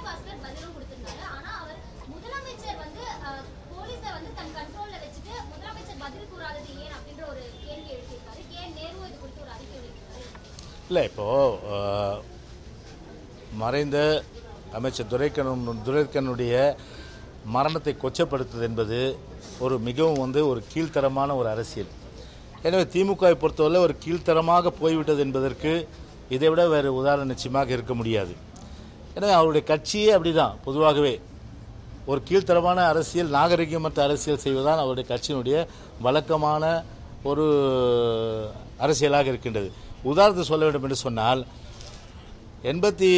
விஜயபாஸ்கர் பதிலும் கொடுத்திருந்தாரு ஆனா அவர் முதலமைச்சர் வந்து அஹ், போலீஸை வந்து தன் கண்ட்ரோல்ல வச்சுட்டு முதலமைச்சர் பதில் கூறாதது ஏன் அப்படின்ற ஒரு கேள்வி எழுப்பியிருக்காரு கே என் நேரு இது குறித்து ஒரு அறிக்கை வெளியிட்டிருக்காரு இல்லை இப்போது மறைந்த அமைச்சர் துரைக்கண் துரைக்கண்ணுடைய மரணத்தை கொச்சப்படுத்துவது என்பது ஒரு மிகவும் வந்து ஒரு கீழ்த்தரமான ஒரு அரசியல் எனவே திமுகவை பொறுத்தவரை ஒரு கீழ்த்தரமாக போய்விட்டது என்பதற்கு இதை விட வேறு உதாரணம் நிச்சயமாக இருக்க முடியாது எனவே அவருடைய கட்சியே அப்படிதான் பொதுவாகவே ஒரு கீழ்த்தரமான அரசியல் நாகரிகமற்ற அரசியல் செய்வதுதான் அவருடைய கட்சியினுடைய வழக்கமான ஒரு அரசியலாக இருக்கின்றது உதாரணத்தை சொல்ல வேண்டும் என்று சொன்னால் எண்பத்தி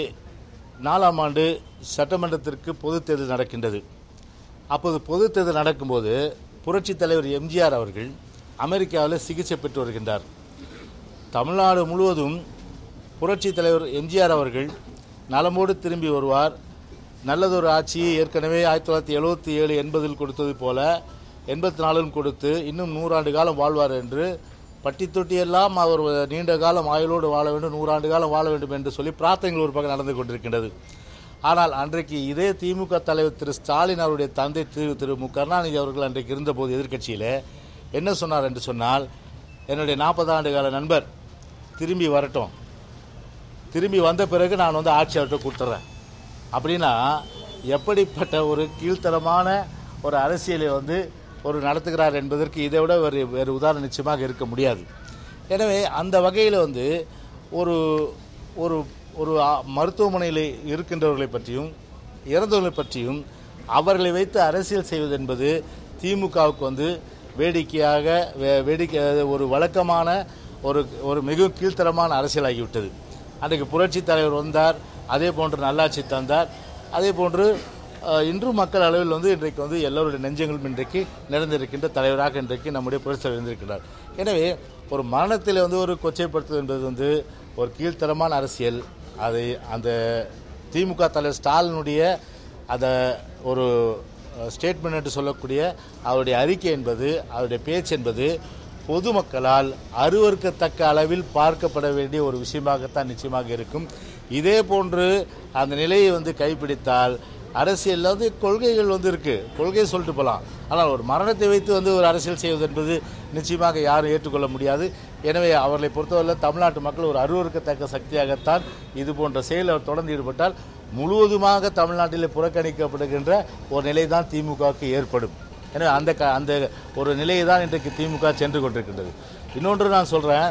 நாலாம் ஆண்டு சட்டமன்றத்திற்கு பொதுத் தேர்தல் நடக்கின்றது அப்போது பொதுத் தேர்தல் நடக்கும்போது புரட்சித் தலைவர் எம்ஜிஆர் அவர்கள் அமெரிக்காவில் சிகிச்சை பெற்று வருகின்றார் தமிழ்நாடு முழுவதும் புரட்சித் தலைவர் எம்ஜிஆர் அவர்கள் நலமோடு திரும்பி வருவார் நல்லதொரு ஆட்சியை ஏற்கனவே ஆயிரத்தி தொள்ளாயிரத்தி எழுபத்தி ஏழு எண்பதில் கொடுத்தது போல எண்பத்தி நாலிலும் கொடுத்து இன்னும் நூறாண்டு காலம் வாழ்வார் என்று பட்டி தொட்டியெல்லாம் அவர் நீண்ட காலம் ஆயுளோடு வாழ வேண்டும் நூறாண்டு காலம் வாழ வேண்டும் என்று சொல்லி பிரார்த்தனைகள் ஒரு பக்கம் நடந்து கொண்டிருக்கின்றது ஆனால் அன்றைக்கு இதே திமுக தலைவர் திரு ஸ்டாலின் அவருடைய தந்தை திரு திரு மு கருணாநிதி அவர்கள் அன்றைக்கு இருந்தபோது எதிர்க்கட்சியில் என்ன சொன்னார் என்று சொன்னால் என்னுடைய நாற்பது ஆண்டு கால நண்பர் திரும்பி வரட்டும் திரும்பி வந்த பிறகு நான் வந்து ஆட்சி அவர்கிட்ட கொடுத்துட்றேன் அப்படின்னா எப்படிப்பட்ட ஒரு கீழ்த்தரமான ஒரு அரசியலை வந்து ஒரு நடத்துகிறார் என்பதற்கு இதை விட வேறு வேறு உதாரணம் நிச்சயமாக இருக்க முடியாது எனவே அந்த வகையில் வந்து ஒரு ஒரு ஒரு ஆ- மருத்துவமனையில் இருக்கின்றவர்களை பற்றியும் இறந்தவர்களை பற்றியும் அவர்களை வைத்து அரசியல் செய்வது என்பது திமுகவுக்கு வந்து வேடிக்கையாக வே- வேடிக்கை ஒரு வழக்கமான ஒரு ஒரு மிகவும் கீழ்த்தரமான அரசியலாகிவிட்டது அன்றைக்கு புரட்சி தலைவர் வந்தார் அதே போன்று நல்லாட்சி தந்தார் அதே போன்று அஹ், இன்றும் மக்கள் அளவில் வந்து இன்றைக்கு வந்து எல்லோருடைய நெஞ்சங்களும் இன்றைக்கு நிறைந்திருக்கின்ற தலைவராக இன்றைக்கு நம்முடைய புரட்சி தலைவர் இருந்திருக்கிறார் எனவே ஒரு மரணத்தில் வந்து ஒரு கொச்சைப்படுத்துவது என்பது வந்து ஒரு கீழ்த்தரமான அரசியல் அதை அந்த திமுக தலைவர் ஸ்டாலினுடைய அந்த ஒரு ஸ்டேட்மெண்ட் என்று சொல்லக்கூடிய அவருடைய அறிக்கை என்பது அவருடைய பேச்சு என்பது பொதுமக்களால் அருவருக்கத்தக்க அளவில் பார்க்கப்பட வேண்டிய ஒரு விஷயமாகத்தான் நிச்சயமாக இருக்கும் இதே போன்று அந்த நிலையை வந்து கைப்பிடித்தால் அரசியலில் வந்து கொள்கைகள் வந்து இருக்கு கொள்கையை சொல்லிட்டு போகலாம் ஆனால் ஒரு மரணத்தை வைத்து வந்து ஒரு அரசியல் செய்வது என்பது நிச்சயமாக யாரும் ஏற்றுக்கொள்ள முடியாது எனவே அவர்களை பொறுத்தவரை தமிழ்நாட்டு மக்கள் ஒரு அருவருக்கத்தக்க சக்தியாகத்தான் இது போன்ற செயலில் அவர் தொடர்ந்து ஈடுபட்டால் முழுவதுமாக தமிழ்நாட்டில் புறக்கணிக்கப்படுகின்ற ஒரு நிலை தான் திமுகவுக்கு ஏற்படும் எனவே அந்த க அந்த ஒரு நிலையை தான் இன்றைக்கு திமுக சென்று கொண்டிருக்கின்றது இன்னொன்று நான் சொல்கிறேன்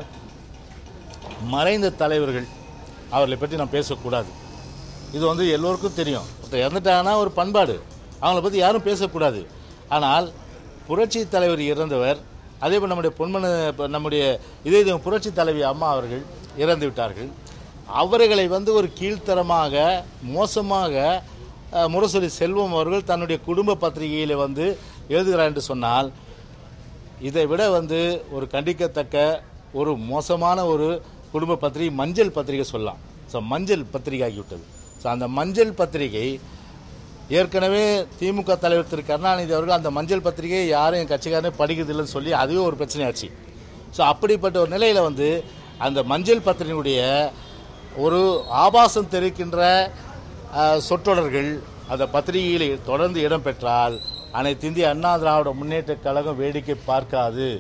மறைந்த தலைவர்கள் அவர்களை பற்றி நான் பேசக்கூடாது இது வந்து எல்லோருக்கும் தெரியும் ஒருத்தர் இறந்துட்டாங்கன்னா ஒரு பண்பாடு அவங்கள பற்றி யாரும் பேசக்கூடாது ஆனால் புரட்சி தலைவர் இறந்தவர் அதே போல் நம்முடைய பொன்மன இப்ப நம்முடைய இதே இது புரட்சி தலைவி அம்மா அவர்கள் இறந்து விட்டார்கள் அவர்களை வந்து ஒரு கீழ்த்தரமாக மோசமாக அஹ், முரசொலி செல்வம் அவர்கள் தன்னுடைய குடும்ப பத்திரிகையில் வந்து எழுதுகிறார் என்று சொன்னால் இதை விட வந்து ஒரு கண்டிக்கத்தக்க ஒரு மோசமான ஒரு குடும்ப பத்திரிகை மஞ்சள் பத்திரிகை சொல்லலாம் ஸோ மஞ்சள் பத்திரிகை ஆகிவிட்டது ஸோ அந்த மஞ்சள் பத்திரிகை ஏற்கனவே திமுக தலைவர் திரு கருணாநிதி அவர்கள் அந்த மஞ்சள் பத்திரிகையை யாரும் என் கட்சிக்காரனே படிக்கிறதில்லைன்னு சொல்லி அதுவே ஒரு பிரச்சனையாச்சு ஸோ அப்படிப்பட்ட ஒரு நிலையில் வந்து அந்த மஞ்சள் பத்திரிகையுடைய ஒரு ஆபாசம் தெரிவிக்கின்ற அஹ், சொற்றொடர்கள் அந்த பத்திரிகையில் தொடர்ந்து இடம்பெற்றால் அனைத்து இந்திய அண்ணா திராவிட முன்னேற்ற கழகம் வேடிக்கை பார்க்காது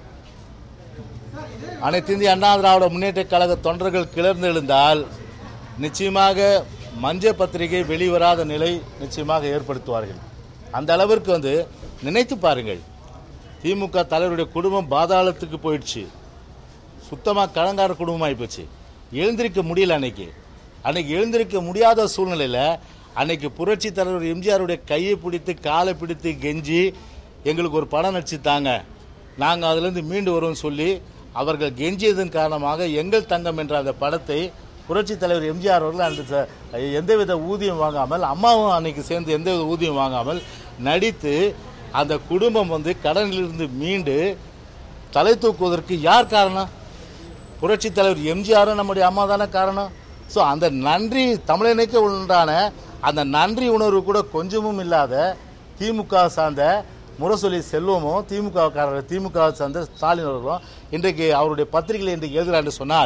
அனைத்து இந்திய அண்ணா திராவிட முன்னேற்ற கழக தொண்டர்கள் கிளர்ந்து எழுந்தால் நிச்சயமாக மஞ்ச பத்திரிகை வெளிவராத நிலை நிச்சயமாக ஏற்படுத்துவார்கள் அந்த அளவிற்கு வந்து நினைத்து பாருங்கள் திமுக தலைவருடைய குடும்பம் பாதாளத்துக்கு போயிடுச்சு சுத்தமாக கடங்கார குடும்பமாகி போச்சு எழுந்திருக்க முடியல அன்னைக்கு அன்னைக்கு எழுந்திருக்க முடியாத சூழ்நிலையில் அன்னைக்கு புரட்சி தலைவர் எம்ஜிஆருடைய கையை பிடித்து காலை பிடித்து கெஞ்சி எங்களுக்கு ஒரு படம் நடிச்சு தாங்க நாங்கள் அதிலிருந்து மீண்டு வருவோம்னு சொல்லி அவர்கள் கெஞ்சியதன் காரணமாக எங்கள் தங்கம் என்ற அந்த படத்தை புரட்சி தலைவர் எம்ஜிஆர் அவர்கள் அந்த ச- எந்தவித ஊதியம் வாங்காமல் அம்மாவும் அன்னைக்கு சேர்ந்து எந்தவித ஊதியம் வாங்காமல் நடித்து அந்த குடும்பம் வந்து கடனிலிருந்து மீண்டு தலை தூக்குவதற்கு யார் காரணம் புரட்சி தலைவர் எம்ஜிஆரும் நம்முடைய அம்மா தானே காரணம் ஸோ அந்த நன்றி தமிழனுக்கு உண்டான அந்த நன்றி உணர்வு கூட கொஞ்சமும் இல்லாத திமுக சார்ந்த முரசொலி செல்வமும் திமுக காரர் திமுக சார்ந்த ஸ்டாலின் அவர்களும் இன்றைக்கு அவருடைய பத்திரிகையில் இன்றைக்கு எழுதுகிறார் என்று சொன்னால்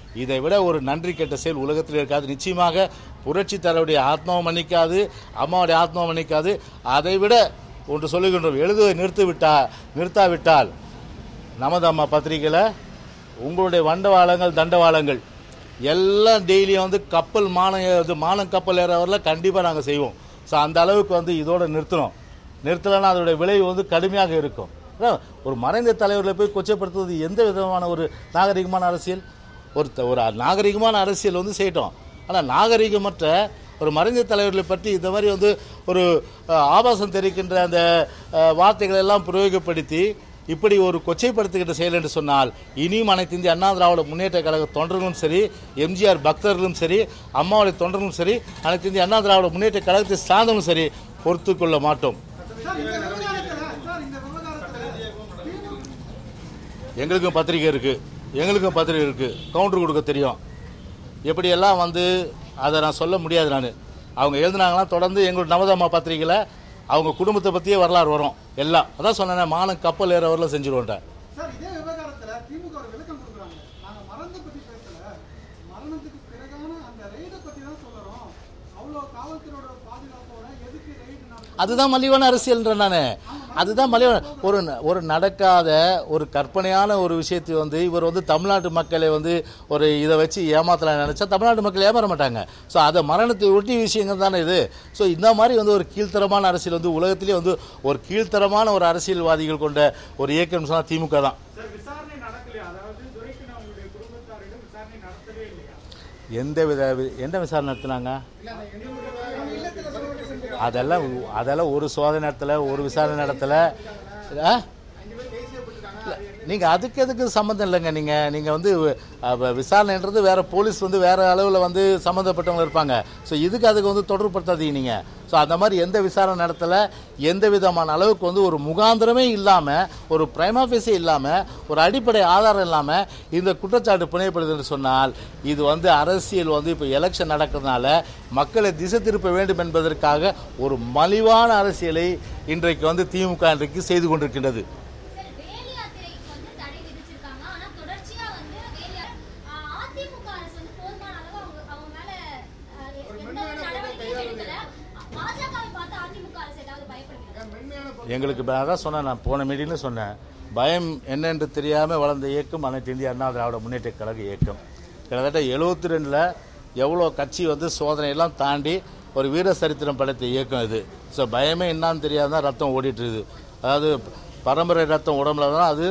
இதை விட ஒரு நன்றி கெட்ட செயல் உலகத்தில் இருக்காது நிச்சயமாக புரட்சி தலைவருடைய ஆத்மாவை மன்னிக்காது அம்மாவுடைய ஆத்மாவை மன்னிக்காது அதை விட ஒன்று சொல்லுகின்றோம் எழுதுவதை நிறுத்திவிட்டா நிறுத்தாவிட்டால் நமது அம்மா பத்திரிகையில் உங்களுடைய வண்டவாளங்கள் தண்டவாளங்கள் எல்லாம் டெய்லியும் வந்து கப்பல் மானம் ஏ- இது மானம் கப்பல் ஏறவரில் கண்டிப்பாக நாங்கள் செய்வோம் ஸோ அந்த அளவுக்கு வந்து இதோட நிறுத்தணும் நிறுத்தலைன்னா அதோடைய விளைவு வந்து கடுமையாக இருக்கும் அதான் ஒரு மறைந்த தலைவர்களை போய் கொச்சைப்படுத்துவது எந்த விதமான ஒரு நாகரிகமான அரசியல் ஒரு த- ஒரு நாகரிகமான அரசியல் வந்து செய்யட்டும் ஆனால் நாகரிகமற்ற ஒரு மறைந்த தலைவர்களை பற்றி இந்த மாதிரி வந்து ஒரு அஹ், ஆபாசம் தெரிவிக்கின்ற அந்த அஹ், வார்த்தைகளை எல்லாம் பிரயோகப்படுத்தி இப்படி ஒரு கொச்சைப்படுத்துகின்ற செயல் என்று சொன்னால் இனியும் அனைத்து இந்திய அண்ணா திராவிட முன்னேற்ற கழக தொண்டர்களும் சரி எம்ஜிஆர் பக்தர்களும் சரி அம்மாவுடைய தொண்டர்களும் சரி அனைத்து இந்திய அண்ணா திராவிட முன்னேற்ற கழகத்தை சார்ந்தவங்களும் சரி பொறுத்து கொள்ள மாட்டோம் சார் இந்த விவகாரத்துல சார் இந்த விவகாரத்துல திமுக எங்களுக்கும் பத்திரிக்கை இருக்குது எங்களுக்கும் பத்திரிக்கை இருக்குது கவுண்டர் கொடுக்க தெரியும் எப்படியெல்லாம் வந்து அதை நான் சொல்ல முடியாது நான் அவங்க எழுதுனாங்களாம் தொடர்ந்து எங்களோட நவதம்மா பத்திரிக்கையில் அவங்க குடும்பத்தை பற்றியே வரலாறு வரும் எல்லாம் அதான் சொன்னேன் மானம் கப்பல் ஏறவரில் செஞ்சுருவோன்ட்டேன் சார் இதே விவகாரத்துல திமுக ஒரு விளக்கம் கொடுக்குறாங்க நாங்க மரணத்தை பத்தி பேசல மரணத்துக்கு பிறகான அந்த ரெய்டை பத்தி தான் சொல்றோம் அவ்வளவு காவல்துறையோட பாதுகாப்போட எதுக்கு ரெய்டு நடக்கும் அதுதான் மலிவான அரசியல்ன்ற நான் அதுதான் மலிவான ஒரு ஒரு நடக்காத ஒரு கற்பனையான ஒரு விஷயத்தை வந்து இவர் வந்து தமிழ்நாட்டு மக்களை வந்து ஒரு இதை வச்சு ஏமாத்தலாம் நினைச்சா தமிழ்நாட்டு மக்கள் ஏமாற மாட்டாங்க ஸோ அதை மரணத்தை ஒட்டி விஷயங்கள் தானே இது ஸோ இந்த மாதிரி வந்து ஒரு கீழ்த்தரமான அரசியல் வந்து உலகத்திலே வந்து ஒரு கீழ்த்தரமான ஒரு அரசியல்வாதிகள் கொண்ட ஒரு இயக்கம் சொன்னால் திமுக தான் சார் விசாரணை நடக்கலையா அதாவது துரைக்கு அவங்களுடைய குடும்பத்தாரிடம் விசாரணை நடத்தவே இல்லையா எந்த வித என்ன விசாரணை நடத்துனாங்க அதெல்லாம் அதெல்லாம் ஒரு சோதனை நடத்தல ஒரு விசாரணை நடத்தல ஆ? நீங்க அதுக்கு எதுக்கு சம்மந்தம் இல்லைங்க நீங்க நீங்க வந்து அஹ், விசாரணைன்றது வேற போலீஸ் வந்து வேற அளவில் வந்து சம்மந்தப்பட்டவங்க இருப்பாங்க ஸோ இதுக்கு அதுக்கு வந்து தொடர்படுத்தாதீங்க நீங்க ஸோ அந்த மாதிரி எந்த விசாரணை நடத்தல எந்த விதமான அளவுக்கு வந்து ஒரு முகாந்திரமே இல்லாமல் ஒரு பிரைமாஃபேஸே இல்லாமல் ஒரு அடிப்படை ஆதாரம் இல்லாமல் இந்த குற்றச்சாட்டு புனையப்படுதுன்னு சொன்னால் இது வந்து அரசியல் வந்து இப்போ எலெக்ஷன் நடக்கிறதுனால மக்களை திசை திருப்ப வேண்டும் என்பதற்காக ஒரு மலிவான அரசியலை இன்றைக்கு வந்து திமுக இன்றைக்கு செய்து கொண்டிருக்கின்றது சார் வேலி யாத்திரைக்கு வந்து தடை விதிச்சிருக்காங்க ஆனா தொடர்ச்சியா வந்து வேலி யா- ஆஹ் அதிமுக அரசு வந்து போதுமான அளவு அவங்க அவங்க மேல ஆஹ், எந்த ஒரு நடவடிக்கையும் எடுக்கல பாஜகவை பார்த்து அதிமுக அரசு ஏதாவது பயப்படுகிறாங்க எங்களுக்கு ப- அதான் சொன்னேன் நான் போன மீட்டிங்னு சொன்னேன் பயம் என்னென்று தெரியாமல் வளர்ந்த இயக்கம் அனைத்து இந்திய அண்ணா திராவிட முன்னேற்ற கழக இயக்கம் கிட்டத்தட்ட எழுபத்தி ரெண்டில் எவ்வளோ கட்சி வந்து சோதனையெல்லாம் தாண்டி ஒரு வீர சரித்திரம் படைத்த இயக்கம் இது ஸோ பயமே என்னான்னு தெரியாதான் ரத்தம் ஓடிட்டு இருக்குது அதாவது பரம்பரை ரத்தம் உடம்புல தான் அது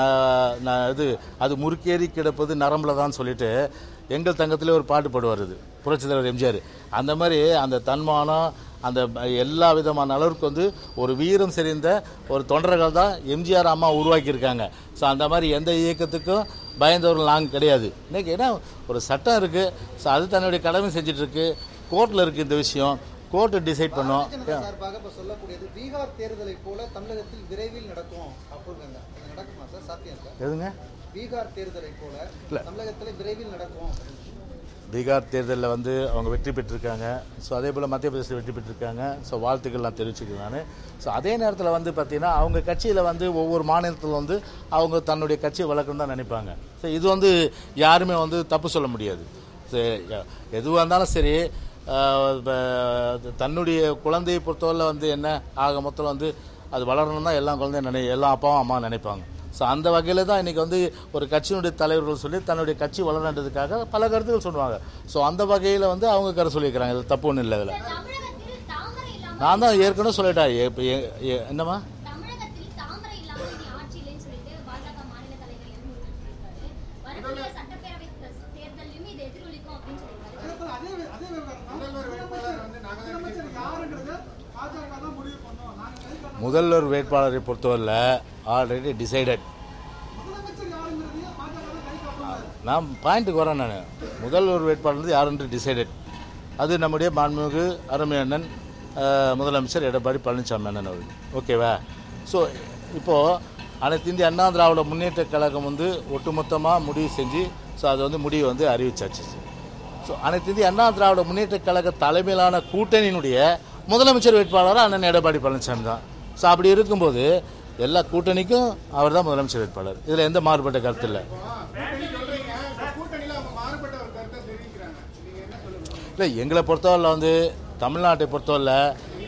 ந- ந- இது அது முறுக்கேறி கிடப்பது நரம்புல தான் சொல்லிட்டு எங்கள் தங்கத்திலே ஒரு பாட்டு பாடுவார் இது புரட்சித் தலைவர் எம்ஜிஆர் அந்த மாதிரி அந்த தன்மானம் அந்த ப- எல்லா விதமான அளவுக்கு வந்து ஒரு வீரம் செறிந்த ஒரு தொண்டர்கள் தான் எம்ஜிஆர் அம்மா உருவாக்கியிருக்காங்க ஸோ அந்த மாதிரி எந்த இயக்கத்துக்கும் பயந்தவர்கள் நாங்கள் கிடையாது இன்னைக்கு ஏன்னா ஒரு சட்டம் இருக்குது ஸோ அது தன்னுடைய கடமை செஞ்சுட்டு இருக்கு கோர்ட்டில் இருக்குது இந்த விஷயம் கோர்ட்டு டிசைட் பண்ணும் பாரதிய ஜனதா சார்பாக இப்ப சொல்லக்கூடியது பீகார் தேர்தலை போல தமிழகத்தில் விரைவில் நடக்கும் அப்படிங்க அது நடக்குமா சார் சாத்தியம் இருக்கா எதுங்க பீகார் தேர்தலை போல தமிழகத்தில் விரைவில் நடக்கும் பீகார் தேர்தலில் வந்து அவங்க வெற்றி பெற்றிருக்காங்க ஸோ அதே போல் மத்திய பிரதேசத்தில் வெற்றி பெற்றிருக்காங்க ஸோ வாழ்த்துக்கள் நான் தெரிவிச்சுக்கிறேன் நான் ஸோ அதே நேரத்தில் வந்து பார்த்தீங்கன்னா அவங்க கட்சியில் வந்து ஒவ்வொரு மாநிலத்தில் வந்து அவங்க தன்னுடைய கட்சியை வளர்க்கணும் தான் நினைப்பாங்க ஸோ இது வந்து யாருமே வந்து தப்பு சொல்ல முடியாது ஸோ எதுவாக இருந்தாலும் சரி ஆஹ், இப்ப தன்னுடைய குழந்தையை பொறுத்தவரை வந்து என்ன ஆக மொத்தம் வந்து அது வளரணும் தான் எல்லா குழந்தையும் நினை எல்லா அப்பாவும் அம்மா நினைப்பாங்க ஸோ அந்த வகையில் தான் இன்றைக்கி வந்து ஒரு கட்சியினுடைய தலைவர்கள் சொல்லி தன்னுடைய கட்சி வளரன்றதுக்காக பல கருத்துக்கள் சொல்லுவாங்க ஸோ அந்த வகையில் வந்து அவங்க கருத்து சொல்லியிருக்கிறாங்க இது தப்பு ஒன்றும் இல்லை இதில் தமிழகத்தில் தாமரை இல்லாம நான் தான் ஏற்கனவே சொல்லிட்டேன் இப்போ என்னம்மா தமிழகத்தில் தாமரை இல்லாம இனி ஆட்சி இல்லைன்னு சொல்லிட்டு பாஜக மாநில தலைவர் எம் முருகன் சொல்லியிருக்காரு வரக்கூடிய சட்டப்பேரவை தேர்தலையும் இது எதிரொலிக்கும் அப்படின்னு சொல்லியிருக்காரு அதே அதே விவகாரம் தான் முதலமைச்சர் முதலமைச்சர் யாருன்றது பாஜக தான் முடிவு பண்ணோம் நாங்க கைது முதல்வர் வேட்பாளரை பொறுத்தவரையில் ஆல்ரெடி டிசைடட் முதலமைச்சர் யாருங்கிறதையும் பாஜக தான் கை காட்டுறாங்க நான் பாயிண்ட்டுக்கு வரேன் நான் முதல்வர் வேட்பாளர் வந்து யாருன்று டிசைடட் அது நம்முடைய மாண்புமிகு அருமை அண்ணன் அஹ், முதலமைச்சர் எடப்பாடி பழனிசாமி அண்ணன் அவர்கள் ஓகேவா ஸோ இப்போது அனைத்து இந்திய அண்ணா திராவிட முன்னேற்ற கழகம் வந்து ஒட்டுமொத்தமாக முடிவு செஞ்சு ஸோ அது வந்து முடிவு வந்து அறிவிச்சாச்சு ஸோ அனைத்து இந்திய அண்ணா திராவிட முன்னேற்ற கழக தலைமையிலான கூட்டணியினுடைய முதலமைச்சர் வேட்பாளராக அண்ணன் எடப்பாடி பழனிசாமி தான் ஸோ அப்படி இருக்கும்போது எல்லா கூட்டணிக்கும் அவர் தான் முதலமைச்சர் வேட்பாளர் இதில் எந்த மாறுபட்ட கருத்து இல்லை கூட்டணியில அவங்க இல்லை எங்களை பொறுத்தவரையில் வந்து தமிழ்நாட்டை பொறுத்தவரையில்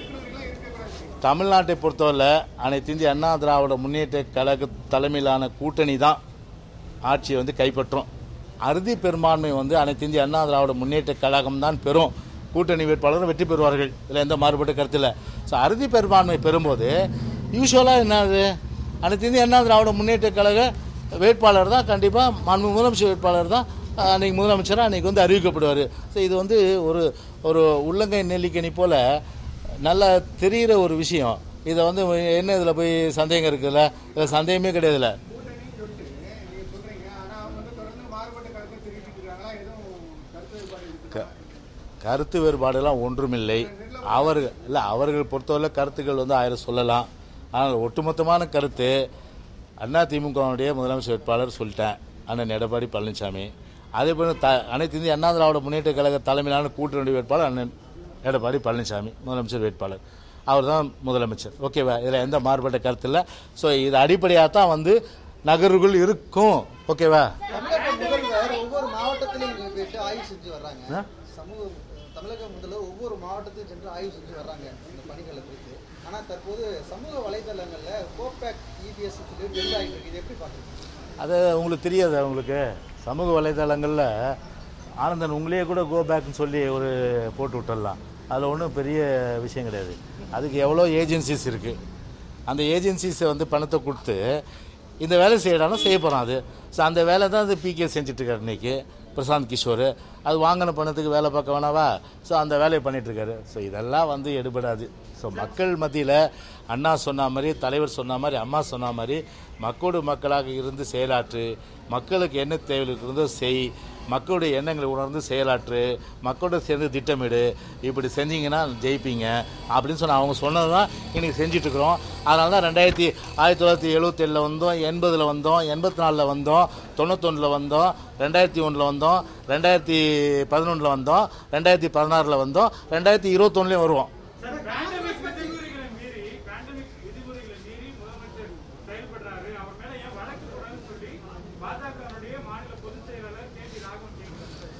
தமிழ்நாட்டை பொறுத்தவரை அனைத்து இந்திய அண்ணா திராவிட முன்னேற்ற கழக தலைமையிலான கூட்டணி தான் ஆட்சியை வந்து கைப்பற்றும் அறுதி பெரும்பான்மை வந்து அனைத்து இந்திய அண்ணா திராவிட முன்னேற்ற கழகம் தான் பெறும் கூட்டணி வேட்பாளரும் வெற்றி பெறுவார்கள் இதில் எந்த மாறுபட்ட கருத்து இல்லை ஸோ அறுதி பெரும்பான்மை பெறும்போது யூஸ்வலாக என்னது அனைத்து இந்திய அண்ணா திராவிட முன்னேற்ற கழக வேட்பாளர் தான் கண்டிப்பாக மாண்பு முதலமைச்சர் வேட்பாளர் தான் அஹ், அன்னைக்கு முதலமைச்சராக அன்னைக்கு வந்து அறிவிக்கப்படுவார் ஸோ இது வந்து ஒரு ஒரு உள்ளங்கை நெல்லிக்கனி போல் நல்லா தெரிகிற ஒரு விஷயம் இதை வந்து என்ன இதில் போய் சந்தேகம் இருக்குல்ல இதில் சந்தேகமே கிடையாதுல்ல கூட்டணின்னு சொல்லிட்டு நீங்க சொல்றீங்க ஆனா அவங்க வந்து தொடர்ந்து மாறுபட்ட கருத்தை தெரிவிச்சுட்டு இருக்காங்களா எதுவும் கருத்து வேறுபாடு இருக்கு க கருத்து வேறுபாடெல்லாம் ஒன்றுமில்லை அவர்கள் இல்லை அவர்கள் பொறுத்தவரை கருத்துக்கள் வந்து ஆயிரம் சொல்லலாம் ஆனால் ஒட்டுமொத்தமான கருத்து அண்ணா திமுகவுடைய முதலமைச்சர் வேட்பாளர் சொல்லிட்டேன் அண்ணன் எடப்பாடி பழனிசாமி அதே போல் த அனைத்து இந்திய அண்ணா திராவிட முன்னேற்ற கழக தலைமையிலான கூட்டணி வேட்பாளர் அண்ணன் எடப்பாடி பழனிசாமி முதலமைச்சர் வேட்பாளர் அவர் தான் முதலமைச்சர் ஓகேவா இதில் எந்த மாறுபட்ட கருத்து இல்லை ஸோ இது அடிப்படையாக தான் வந்து நகர்வுகள் இருக்கும் ஓகேவா தமிழக முதல்வர் ஒவ்வொரு மாவட்டத்திலையும் இங்க போயிட்டு ஆய்வு செஞ்சு வர்றாங்க ஆ? சமூக தமிழக முதல்வர் ஒவ்வொரு மாவட்டத்தையும் சென்று ஆய்வு செஞ்சு வர்றாங்க இந்த பணிகளை குறித்து ஆனா தற்போது சமூக வலைதளங்கள்ல கோபேக் இபிஎஸ் சொல்லி ட்ரெண்ட் ஆகிட்டு இருக்கு இது எப்படி பாக்குறீங்க அது உங்களுக்கு தெரியாது உங்களுக்கு சமூக வலைதளங்களில் ஆனந்தன் உங்களையே கூட கோ பேக்னு சொல்லி ஒரு போட்டு விட்டுடலாம் அதில் ஒன்றும் பெரிய விஷயம் கிடையாது அதுக்கு எவ்வளோ ஏஜென்சிஸ் இருக்குது அந்த ஏஜென்சிஸை வந்து பணத்தை கொடுத்து இந்த வேலை செய்யறாலும் செய்ய போகிறான் அது ஸோ அந்த வேலை தான் அது பிகே செஞ்சிட்ருக்காரு இன்னைக்கு பிரசாந்த் கிஷோர் அது வாங்கின பணத்துக்கு வேலை பார்க்க வேணாவா ஸோ அந்த வேலையை பண்ணிகிட்ருக்காரு ஸோ இதெல்லாம் வந்து எடுபடாது ஸோ மக்கள் மத்தியில் அண்ணா சொன்ன மாதிரி தலைவர் சொன்ன மாதிரி அம்மா சொன்ன மாதிரி மக்களோடு மக்களாக இருந்து செயலாற்று மக்களுக்கு என்ன தேவை இருக்கிறதோ செய் மக்களுடைய எண்ணங்களை உணர்ந்து செயலாற்று மக்களோட சேர்ந்து திட்டமிடு இப்படி செஞ்சீங்கன்னா ஜெயிப்பீங்க அப்படின்னு சொன்ன அவங்க சொன்னது தான் இன்றைக்கி செஞ்சிட்ருக்குறோம் அதனால தான் ரெண்டாயிரத்தி ஆயிரத்தி தொள்ளாயிரத்தி எழுபத்தேழில் வந்தோம் எண்பதில் வந்தோம் எண்பத்தி நாலில் வந்தோம் தொண்ணூத்தொன்னில் வந்தோம் ரெண்டாயிரத்தி ஒன்றில் வந்தோம் ரெண்டாயிரத்தி பதினொன்றில் வந்தோம் ரெண்டாயிரத்தி பதினாறில் வந்தோம் ரெண்டாயிரத்தி இருபத்தொன்னுலேயும் வருவோம் பேண்டமிக் விதிமுறைகளை மீறி பேண்டமிக் விதிமுறைகளை மீறி முதலமைச்சர் செயல்படுறாரு அவர் மேல ஏன் வழக்கு போடாதுன்னு சொல்லி பாஜகவுடைய மாநில பொதுச் செயலாளர் கே டி ராகவன் கேட்கிறார்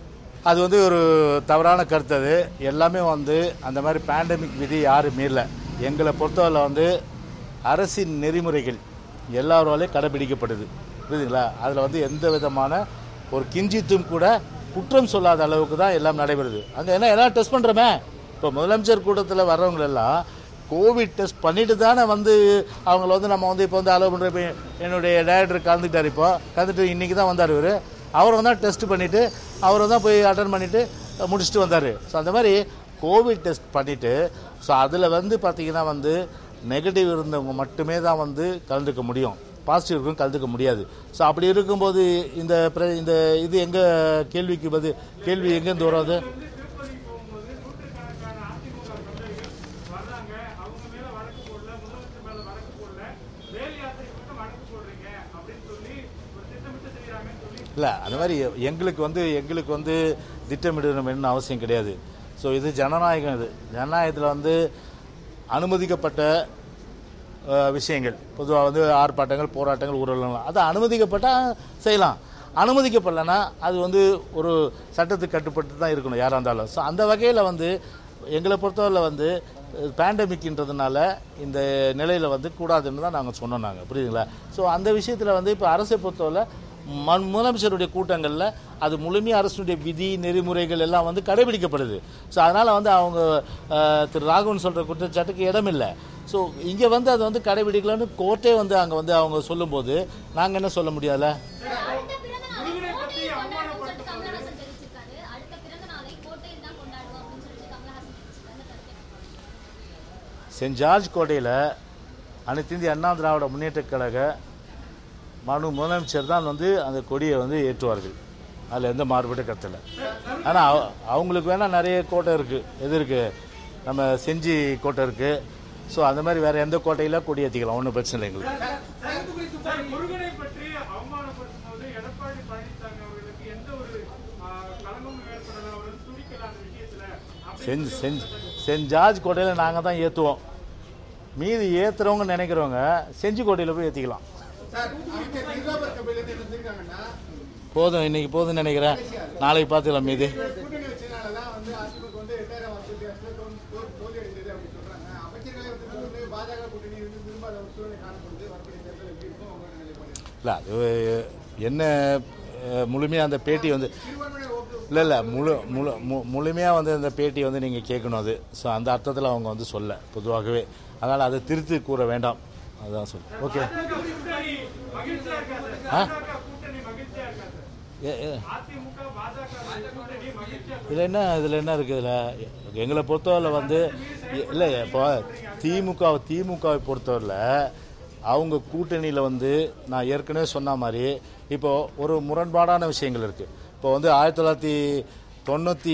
அது வந்து ஒரு தவறான கருத்து அது எல்லாமே வந்து அந்த மாதிரி பேண்டமிக் விதி யாரும் மீறல எங்களை பொறுத்தவரை வந்து அரசின் நெறிமுறைகள் எல்லாராலையும் கடைபிடிக்கப்படுது புரியுதுங்களா அதில் வந்து எந்த விதமான ஒரு கிஞ்சித்தும் கூட குற்றம் சொல்லாத அளவுக்கு தான் எல்லாம் நடைபெறுது அங்கே என்ன எல்லாம் டெஸ்ட் பண்ணுறோமே இப்போ முதலமைச்சர் கூட்டத்தில் வர்றவங்க எல்லாம் கோவிட் டெஸ்ட் பண்ணிட்டு தானே வந்து அவங்கள வந்து நம்ம வந்து இப்போ வந்து அலோவ் பண்ணுற இப்போ என்னுடைய டேரக்டர் கலந்துட்டார் இப்போ கலந்துட்டு இன்றைக்கி தான் வந்தார் இவர் அவரை தான் டெஸ்ட் பண்ணிவிட்டு அவரை தான் போய் அட்டன் பண்ணிவிட்டு முடிச்சுட்டு வந்தார் ஸோ அந்த மாதிரி கோவிட் டெஸ்ட் பண்ணிவிட்டு ஸோ அதில் வந்து பார்த்தீங்கன்னா வந்து நெகட்டிவ் இருந்தவங்க மட்டுமே தான் வந்து கலந்துக்க முடியும் பாசிட்டிவ் இருக்கும் கலந்துக்க முடியாது ஸோ அப்படி இருக்கும்போது இந்த பிர- இந்த இது எங்கே கேள்விக்கு பதில் கேள்வி எங்கேருந்து வரும் அது திருப்பதி போகும்போது நூற்றுக்கணக்கான அதிமுக தொண்டர்கள் வர்றாங்க அவங்க மேல வழக்கு போடல முதலமைச்சர் மேல வழக்கு போடல வேல் யாத்திரை மட்டும் வழக்கு போடுறீங்க அப்படின்னு சொல்லி ஒரு திட்டமிட்டு செய்யறாங்கன்னு சொல்லி இல்லை அந்த மாதிரி எங்களுக்கு வந்து எங்களுக்கு வந்து திட்டமிடணும் என்ன அவசியம் கிடையாது ஸோ இது ஜனநாயகம் இது ஜனநாயகத்தில் வந்து அனுமதிக்கப்பட்ட அஹ், விஷயங்கள் பொதுவாக வந்து ஆர்ப்பாட்டங்கள் போராட்டங்கள் ஊர்வலங்கள் அது அனுமதிக்கப்பட்டால் செய்யலாம் அனுமதிக்கப்படலைன்னா அது வந்து ஒரு சட்டத்துக்கு கட்டுப்பட்டு தான் இருக்கணும் யாராக இருந்தாலும் ஸோ அந்த வகையில் வந்து எங்களை பொறுத்தவரையில் வந்து பேண்டமிக்ன்றதுனால இந்த நிலையில் வந்து கூடாதுன்னு தான் நாங்கள் சொன்னோம் நாங்கள் புரியுதுங்களா ஸோ அந்த விஷயத்தில் வந்து இப்போ அரசை பொறுத்தவரை ம- முதலமைச்சருடைய கூட்டங்களில் அது முழுமையாக அரசுடைய விதி நெறிமுறைகள் எல்லாம் வந்து கடைபிடிக்கப்படுது ஸோ அதனால் வந்து அவங்க அஹ், திரு ராகவன் சொல்கிற குற்றச்சாட்டுக்கு இடமில்லை ஸோ இங்கே வந்து அதை வந்து கடைபிடிக்கலன்னு கோர்ட்டே வந்து அங்கே வந்து அவங்க சொல்லும்போது நாங்கள் என்ன சொல்ல முடியாதுல்ல அடுத்த பிறந்த நாளை கோட்டையில் கொண்டாடுவோம்னு சொல்லிட்டு கமலஹாசன் தெரிவிச்சிருக்காரு அடுத்த பிறந்த நாளை கோட்டையில் தான் கொண்டாடுவோம் அப்படின்னு சொல்லிட்டு கமலஹாசன் தெரிவிச்சிருக்காரு அந்த கருத்து சென்ட் ஜார்ஜ் கோட்டையில் அனைத்து இந்திய அண்ணா திராவிட முன்னேற்றக் கழக மனு முதலமைச்சர் தான் வந்து அந்த கொடியை வந்து ஏற்றுவார்கள் அதில் எந்த மாறுபட்ட கருத்து இல்லை ஆனால் அவங்களுக்கு வேணால் நிறைய கோட்டை இருக்குது எது இருக்குது நம்ம செஞ்சி கோட்டை இருக்குது ஸோ அந்த மாதிரி வேறு எந்த கோட்டையில் கொடி ஏற்றிக்கலாம் ஒன்றும் பிரச்சனை இல்லை எங்களுக்கு சார் முருகனை பற்றி அவமானப்படுத்தும் போது எடப்பாடி பழனிசாமி அவர்களுக்கு எந்த ஒரு ஆ, களங்கமும் ஏற்படல அவர் வந்து துடிக்கல அந்த விஷயத்துல அப்படி செஞ்சு செஞ்சு சென்ட் ஜார்ஜ் கோட்டையில் நாங்கள் தான் ஏற்றுவோம் மீதி ஏற்றுறவங்க நினைக்கிறவங்க செஞ்சி கோட்டையில் போய் ஏற்றிக்கலாம் சார் அமைச்சர் நிர்வாக கபையிலேருந்து என்ன சொல்லியிருக்காங்கன்னா போதும் இன்னைக்கு போதும்னு நினைக்கிறேன் நாளைக்கு பார்த்துக்கலாம் மீதி கூட்டணி வச்சதுனால தான் வந்து வித்தியாசத்தில் தோல்- தோல்- தோல்வி அடைந்தது அப்படின்னு சொல்றாங்க அமைச்சர்களை வந்து பாஜக கூட்டணி இருந்து விரும்பாத ஒரு சூழ்நிலை காணப்படுது வரக்கூடிய தேர்தல் எப்படி இருக்கும் உங்களோட நிலைப்பாடு இல்லை அது என்ன முழுமையாக அந்த பேட்டி வந்து சிறுபான்மையினர் ஓட்டு இல்லை இல்லை முழு முழு மு முழுமையாக வந்து அந்த பேட்டி வந்து நீங்கள் கேட்கணும் அது ஸோ அந்த அர்த்தத்தில் அவங்க வந்து சொல்ல பொதுவாகவே அதனால் அதை திருத்தி கூற வேண்டாம் அதுதான் சொல் ஓகே பாஜக கூட்டணி மகிழ்ச்சியா இருக்கா சார் ஆ? பாஜக கூட்டணி மகிழ்ச்சியா இருக்கா சார் ஏ ஏ அதிமுக பாஜக கூட்டணி மகிழ்ச்சியா இதில் என்ன இதில் என்ன இருக்குது இதில் எங்களை பொறுத்தவரை வந்து இல்லை இப்போ திமுக திமுகவை பொறுத்தவரையில் அவங்க கூட்டணியில் வந்து நான் ஏற்கனவே சொன்ன மாதிரி இப்போ ஒரு முரண்பாடான விஷயங்கள் இருக்குது இப்போ வந்து ஆயிரத்தி தொள்ளாயிரத்தி தொண்ணூற்றி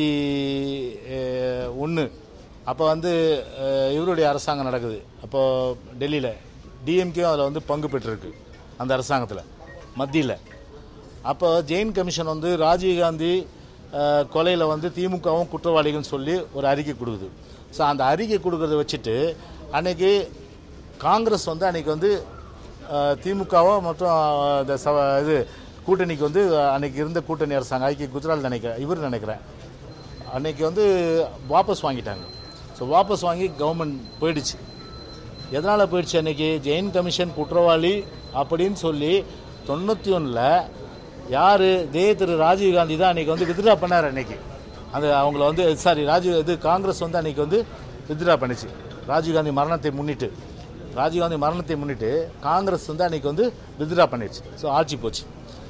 ஒன்று அப்போ வந்து அஹ், இவருடைய அரசாங்கம் நடக்குது அப்போ டெல்லியில் டிஎம்கேயும் அதில் வந்து பங்கு பெற்றிருக்கு அந்த அரசாங்கத்தில் மத்தியில் அப்போ ஜெயின் கமிஷன் வந்து ராஜீவ்காந்தி கொலையில் வந்து திமுகவும் குற்றவாளிகள்னு சொல்லி ஒரு அறிக்கை கொடுக்குது ஸோ அந்த அறிக்கை கொடுக்கறத வச்சுட்டு அன்னைக்கு காங்கிரஸ் வந்து அன்னைக்கு வந்து அஹ், திமுகவோ மற்றும் அஹ், இந்த சவ இது கூட்டணிக்கு வந்து அன்னைக்கு இருந்த கூட்டணி அரசாங்கம் ஐக்கிய குஜராத் நினைக்கிறேன் இவர் நினைக்கிறேன் அன்னைக்கு வந்து வாபஸ் வாங்கிட்டாங்க ஸோ வாபஸ் வாங்கி கவர்மெண்ட் போயிடுச்சு எதனால் போயிடுச்சு அன்னைக்கு ஜெயின் கமிஷன் குற்றவாளி அப்படின்னு சொல்லி தொண்ணூற்றி ஒன்றில் யார் இதே திரு ராஜீவ்காந்தி தான் அன்றைக்கி வந்து வித்ட்ரா பண்ணார் அன்னைக்கு அந்த அவங்கள வந்து சாரி ராஜீவ் இது காங்கிரஸ் வந்து அன்றைக்கி வந்து வித்ட்ரா பண்ணுச்சு ராஜீவ்காந்தி மரணத்தை முன்னிட்டு ராஜீவ்காந்தி மரணத்தை முன்னிட்டு காங்கிரஸ் வந்து அன்றைக்கி வந்து வித்ட்ரா பண்ணிடுச்சு ஸோ ஆட்சி போச்சு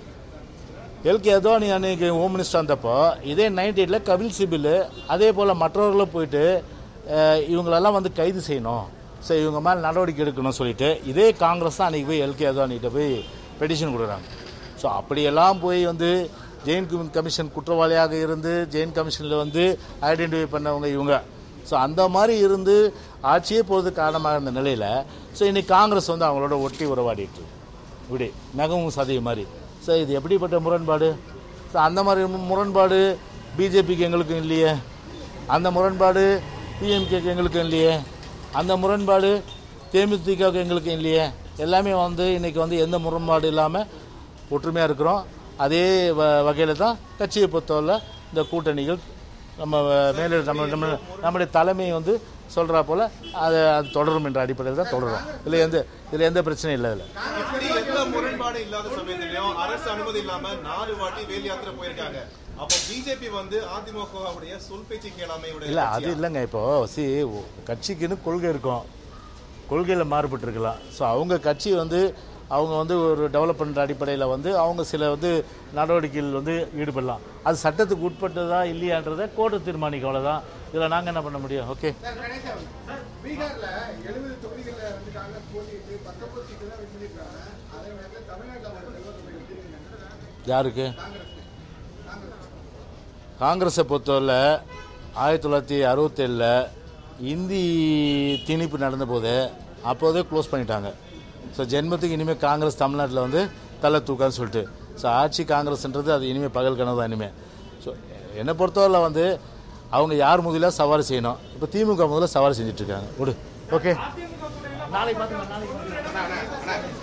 எல்கே அத்வானி அன்னைக்கு ஹோம் மினிஸ்டர் வந்தப்போ இதே நைன்டி எயிட்டில் கபில் சிபில் அதே போல் மற்றவர்களும் போயிட்டு அஹ், இவங்களெல்லாம் வந்து கைது செய்யணும் ஸோ இவங்க மேலே நடவடிக்கை எடுக்கணும்னு சொல்லிட்டு இதே காங்கிரஸ் தான் அன்றைக்கி போய் எல்கே அத்வானிகிட்ட போய் பெட்டிஷன் கொடுக்குறாங்க ஸோ அப்படியெல்லாம் போய் வந்து ஜெயின் கமி- கமிஷன் குற்றவாளியாக இருந்து ஜெயின் கமிஷனில் வந்து ஐடென்டிஃபை பண்ணவங்க இவங்க ஸோ அந்த மாதிரி இருந்து ஆட்சியே போகிறது காரணமாக இருந்த நிலையில் ஸோ இன்னைக்கு காங்கிரஸ் வந்து அவங்களோட ஒட்டி உறவாடிட்டு இருக்கு. இப்படி நகமும் சதைய மாதிரி ஸோ இது எப்படிப்பட்ட முரண்பாடு ஸோ அந்த மாதிரி மு- முரண்பாடு பிஜேபிக்கு எங்களுக்கும் இல்லையே அந்த முரண்பாடு பிஎம்கேக்கு எங்களுக்கும் இல்லையே அந்த முரண்பாடு தேமுதிகவுக்கு எங்களுக்கும் இல்லையே எல்லாமே வந்து இன்றைக்கி வந்து எந்த முரண்பாடு இல்லாமல் ஒற்றுமையாக இருக்கிறோம் அதே வ வகையில் தான் கட்சியை பொறுத்தவரை இந்த கூட்டணிகள் நம்ம மேலே நம்ம நம்ம நம்முடைய தலைமை வந்து சொல்கிறா போல் அது அது தொடரும் என்ற அடிப்படையில் தான் தொடரும் இதில் எந்த இதில் எந்த பிரச்சனையும் இல்லை இதில் இப்படி எந்த முரண்பாடு இல்லாத சமயத்திலையும் அரசு அனுமதி இல்லாம நாலு வாட்டி வேல் யாத்திரை போயிருக்காங்க அப்போ பிஜேபி வந்து அதிமுகவுடைய சொல் பேச்சு கேளாமையுடைய இல்லை அது கட்சியா? இல்லைங்க இப்போ சி கட்சிக்குன்னு கொள்கை இருக்கும் கொள்கையில் மாறுபட்டிருக்கலாம் ஸோ அவங்க கட்சி வந்து அவங்க வந்து ஒரு டெவலப் பண்ணுற அடிப்படையில் வந்து அவங்க சில வந்து நடவடிக்கைகள் வந்து ஈடுபடலாம் அது சட்டத்துக்கு உட்பட்டதா இல்லையான்றதை கோர்ட்டு தீர்மானிக்கும் அவ்வளோதான் இதில் நாங்கள் என்ன பண்ண முடியும் ஓகே சார் கணேசன் பீகார்ல எழுபது தொகுதிகளில் வந்து காங்கிரஸ் போட்டிட்டு பத்தொன்பது சீட்டு தான் வின் பண்ணியிருக்காங்க அதே நேரத்தில் தமிழ்நாட்டில் மட்டும் செல்வத்தை எப்படி யாருக்கு காங்கிரஸ் காங்கிரஸ் காங்கிரஸை பொறுத்தவரை ஆயிரத்தி தொள்ளாயிரத்தி அறுபத்தேழில் இந்தி திணிப்பு நடந்தபோது அப்போதே க்ளோஸ் பண்ணிட்டாங்க ஸோ ஜென்மத்துக்கு இனிமேல் காங்கிரஸ் தமிழ்நாட்டில் வந்து தலை தூக்கான்னு சொல்லிட்டு ஸோ ஆட்சி காங்கிரஸ்ன்றது அது இனிமேல் பகல் கனவு தான் இனிமேல் ஸோ என்னை பொறுத்தவரை வந்து அவங்க யார் முதல்ல சவாரி செய்யணும் இப்போ திமுக முதல்ல சவாரி செஞ்சுட்டு இருக்காங்க விடு ஓகே நாளைக்கு பார்த்துக்கலாம் நாளைக்கு பார்த்துக்கலாம்